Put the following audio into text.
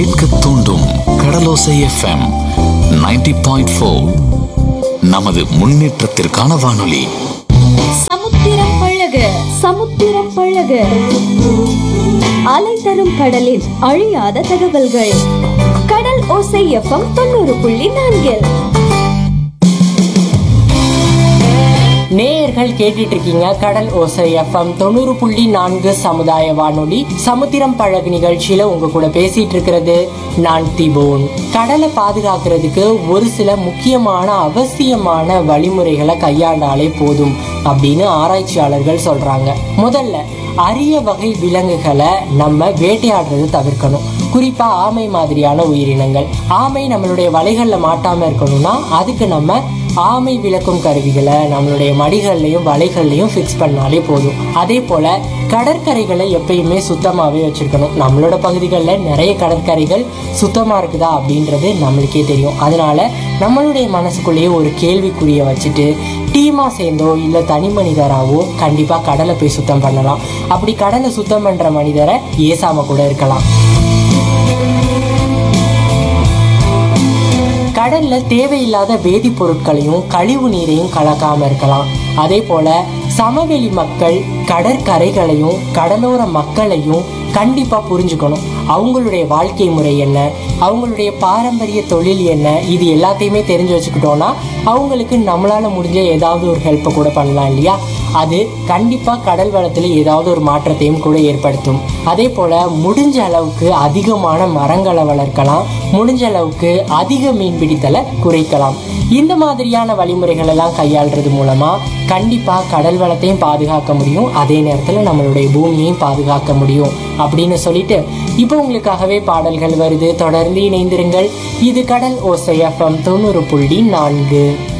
கேட்க தூண்டும் கடலோசை FM 90.4 point four நமது முன்னேற்றத்திற்கான வானொலி சமுத்திரம் பழக சமுத்திரம் பழக அலை தரும் கடலின் அழியாத தகவல்கள் கடல் ஓசை எஃப்எம் தொண்ணூறு புள்ளி நான்கில் நேயர்கள் கேட்டுட்டு இருக்கீங்க கடல் ஓசை எஃப்எம் தொண்ணூறு புள்ளி நான்கு சமுதாய வானொலி சமுத்திரம் பழகு நிகழ்ச்சியில உங்க கூட பேசிட்டு இருக்கிறது நான் திபோன் கடலை பாதுகாக்கிறதுக்கு ஒரு சில முக்கியமான அவசியமான வழிமுறைகளை கையாண்டாலே போதும் அப்படின்னு ஆராய்ச்சியாளர்கள் சொல்றாங்க முதல்ல அரிய வகை விலங்குகளை நம்ம வேட்டையாடுறது தவிர்க்கணும் குறிப்பா ஆமை மாதிரியான உயிரினங்கள் ஆமை நம்மளுடைய வலைகள்ல மாட்டாம இருக்கணும்னா அதுக்கு நம்ம ஆமை விளக்கும் கருவிகளை நம்மளுடைய மடிகள்லையும் வலைகள்லையும் ஃபிக்ஸ் பண்ணாலே போதும் அதே போல கடற்கரைகளை எப்பயுமே சுத்தமாகவே வச்சிருக்கணும் நம்மளோட பகுதிகளில் நிறைய கடற்கரைகள் சுத்தமாக இருக்குதா அப்படின்றது நம்மளுக்கே தெரியும் அதனால நம்மளுடைய மனசுக்குள்ளேயே ஒரு கேள்விக்குறிய வச்சுட்டு டீமா சேர்ந்தோ இல்லை தனி மனிதராவோ கண்டிப்பாக கடலை போய் சுத்தம் பண்ணலாம் அப்படி கடலை சுத்தம் பண்ணுற மனிதரை ஏசாம கூட இருக்கலாம் கடல்ல தேவையில்லாத வேதிப்பொருட்களையும் கழிவு நீரையும் கலக்காம இருக்கலாம் அதே போல சமவெளி மக்கள் கடற்கரைகளையும் கடலோர மக்களையும் கண்டிப்பா புரிஞ்சுக்கணும் அவங்களுடைய வாழ்க்கை முறை என்ன அவங்களுடைய பாரம்பரிய தொழில் என்ன இது எல்லாத்தையுமே தெரிஞ்சு வச்சுக்கிட்டோம்னா அவங்களுக்கு நம்மளால முடிஞ்ச ஏதாவது ஒரு ஹெல்ப்பை கூட பண்ணலாம் இல்லையா அது கண்டிப்பா கடல் வளத்துல ஏதாவது ஒரு மாற்றத்தையும் கூட ஏற்படுத்தும் அதே போல முடிஞ்ச அளவுக்கு அதிகமான மரங்களை வளர்க்கலாம் முடிஞ்ச அளவுக்கு அதிக மீன் பிடித்தலை குறைக்கலாம் இந்த மாதிரியான வழிமுறைகள் எல்லாம் கையாளுறது மூலமா கண்டிப்பா கடல் வளத்தையும் பாதுகாக்க முடியும் அதே நேரத்துல நம்மளுடைய பூமியையும் பாதுகாக்க முடியும் அப்படின்னு சொல்லிட்டு இப்போ உங்களுக்காகவே பாடல்கள் வருது தொடர்ந்து இணைந்திருங்கள் இது கடல் ஓசை எஃப்எம் தொண்ணூறு புள்ளி நான்கு